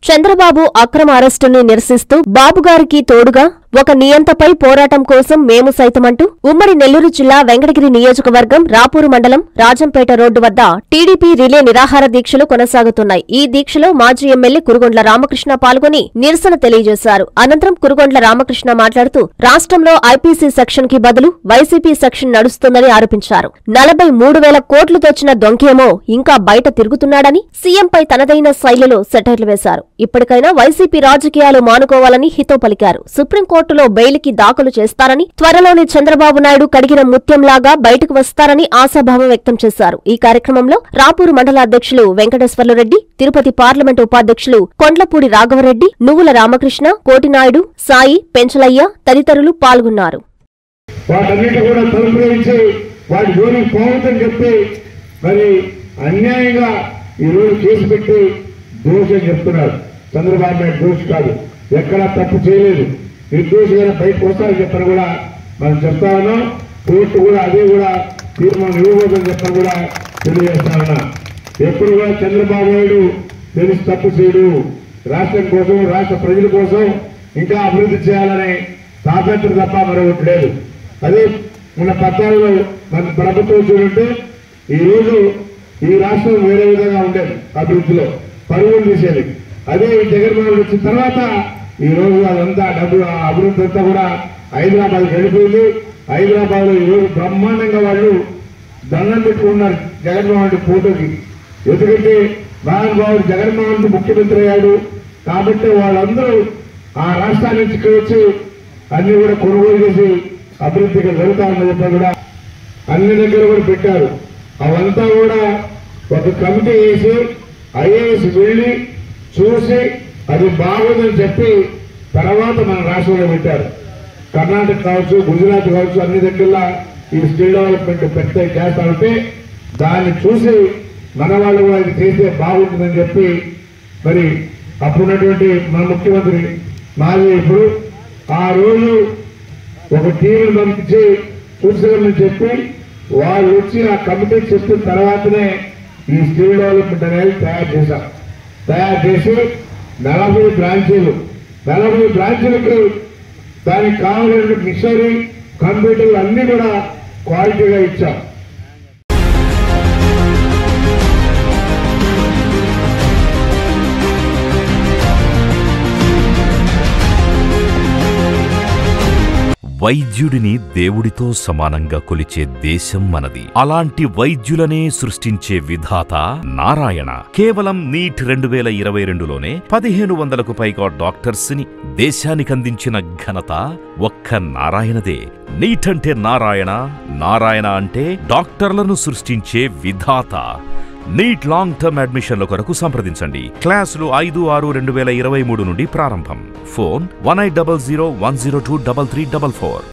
చంద్రబాబు అక్రమ అరెస్టుని నిరసిస్తూ బాబుగారికి తోడుగా ఒక నియంతపై పోరాటం కోసం మేము సైతమంటూ ఉమ్మడి నెల్లూరు జిల్లా వెంకటగిరి నియోజకవర్గం రాపూరు మండలం రాజంపేట రోడ్డు వద్ద టీడీపీ రిలే నిరాహార దీక్షలు కొనసాగుతున్నాయి ఈ దీక్షలో మాజీ ఎమ్మెల్యే కురుగొండ్ల రామకృష్ణ పాల్గొని నిరసన తెలియజేశారు అనంతరం కురుగొండ్ల రామకృష్ణ మాట్లాడుతూ రాష్ట్రంలో ఐపీసీ సెక్షన్ కి బదులు వైసీపీ సెక్షన్ నడుస్తుందని ఆరోపించారు నలభై మూడు వేల కోట్లు తెచ్చిన దొంకేమో ఇంకా బయట తిరుగుతున్నాడని సీఎంపై తనదైన శైలిలో సెటైర్లు వేశారు ఇప్పటికైనా వైసీపీ రాజకీయాలు మానుకోవాలని హితో పలికారు సుప్రీంకోర్టులో బెయిల్కి దాఖలు చేస్తారని త్వరలోనే చంద్రబాబు నాయుడు కడిగిన ముత్యంలాగా బయటకు వస్తారని ఆశాభావం వ్యక్తం చేశారు ఈ కార్యక్రమంలో రాపూరు మండల అధ్యక్షులు వెంకటేశ్వర్లు రెడ్డి తిరుపతి పార్లమెంటు ఉపాధ్యక్షులు కొండ్లపూడి రాఘవరెడ్డి నువ్వుల రామకృష్ణ కోటినాయుడు సాయి పెంచలయ్య తదితరులు పాల్గొన్నారు వాటన్నిటి కూడా తలుపురించి వాటి జోలికి పోవద్దని చెప్పి మరి అన్యాయంగా ఈ రోజు కేసు పెట్టి దోషి అని చెప్తున్నారు చంద్రబాబు నాయుడు దోషి కాదు ఎక్కడా తప్పు చేయలేదు నిర్దోషిగా బయటకు వస్తారని చెప్పని కూడా మనం చెప్తా ఉన్నాం కోర్టు కూడా అదే కూడా తీర్మానం ఇవ్వబోదని చెప్పని కూడా తెలియజేస్తా ఉన్నా ఎప్పుడు కూడా చంద్రబాబు నాయుడు తెలిసి తప్పు చేయడు రాష్ట్రం కోసం రాష్ట్ర ప్రజల కోసం ఇంకా అభివృద్ధి చేయాలనే తాపత్ర తప్ప మరొకటి లేదు అదే మన పత్రాలలో మన ప్రభుత్వం చూడంటే ఈ రోజు ఈ రాష్ట్రం వేరే విధంగా ఉండేది అభివృద్ధిలో పరుగులు తీసేది అదే ఈ జగన్మోహన్ రెడ్డి వచ్చిన తర్వాత ఈ రోజు అదంతా డబ్బు ఆ అభివృద్ధి అంతా కూడా హైదరాబాద్ వెళ్ళిపోయింది హైదరాబాద్ లో ఈ రోజు బ్రహ్మాండంగా వాళ్ళు దండం పెట్టుకున్నారు జగన్మోహన్ రెడ్డి ఫోటోకి ఎందుకంటే మహానుభావుడు జగన్మోహన్ రెడ్డి ముఖ్యమంత్రి అయ్యాడు కాబట్టి వాళ్ళందరూ ఆ రాష్ట్రాల నుంచి ఇక్కడ వచ్చి అన్ని కూడా కొనుగోలు చేసి అభివృద్ధిగా జరుగుతా ఉందని చెప్పి కూడా అన్ని దగ్గర కూడా పెట్టారు అవంతా కూడా ఒక కమిటీ వేసి ఐఏఎస్ వెళ్ళి చూసి అది బాగుందని చెప్పి తర్వాత మన రాష్ట్రంలో పెట్టారు కర్ణాటక కావచ్చు గుజరాత్ కావచ్చు అన్ని దగ్గర ఈ స్కిల్ డెవలప్మెంట్ పెద్ద చేస్తా ఉంటే దాన్ని చూసి మన వాళ్ళు కూడా ఇది చేస్తే బాగుంటుందని చెప్పి మరి అప్పుడున్నటువంటి మన ముఖ్యమంత్రి మాజీ ఇప్పుడు ఆ రోజు ఒక టీవీని పంపించి చూసుకోమని చెప్పి వాళ్ళు వచ్చి ఆ కమిటీ చెప్పిన తర్వాతనే ఈ స్కిల్ డెవలప్మెంట్ అనేది తయారు చేశాం తయారు చేసి నలభై బ్రాంచీలు నలభై బ్రాంచీలకు దానికి కావాల్సిన మిషనరీ కంప్యూటర్లు అన్ని కూడా క్వాలిటీగా ఇచ్చాం వైద్యుడిని దేవుడితో సమానంగా కొలిచే దేశం మనది అలాంటి వైద్యులనే సృష్టించే విధాత నారాయణ కేవలం నీట్ రెండు వేల ఇరవై రెండులోనే పదిహేను వందలకు పైగా డాక్టర్స్ ని దేశానికందించిన ఘనత ఒక్క నారాయణదే నీట్ అంటే నారాయణ నారాయణ అంటే డాక్టర్లను సృష్టించే విధాత నీట్ లాంగ్ టర్మ్ అడ్మిషన్ల కొరకు సంప్రదించండి క్లాసులు ఐదు ఆరు రెండు వేల ఇరవై మూడు నుండి ప్రారంభం phone one eight double zero one zero two double three double four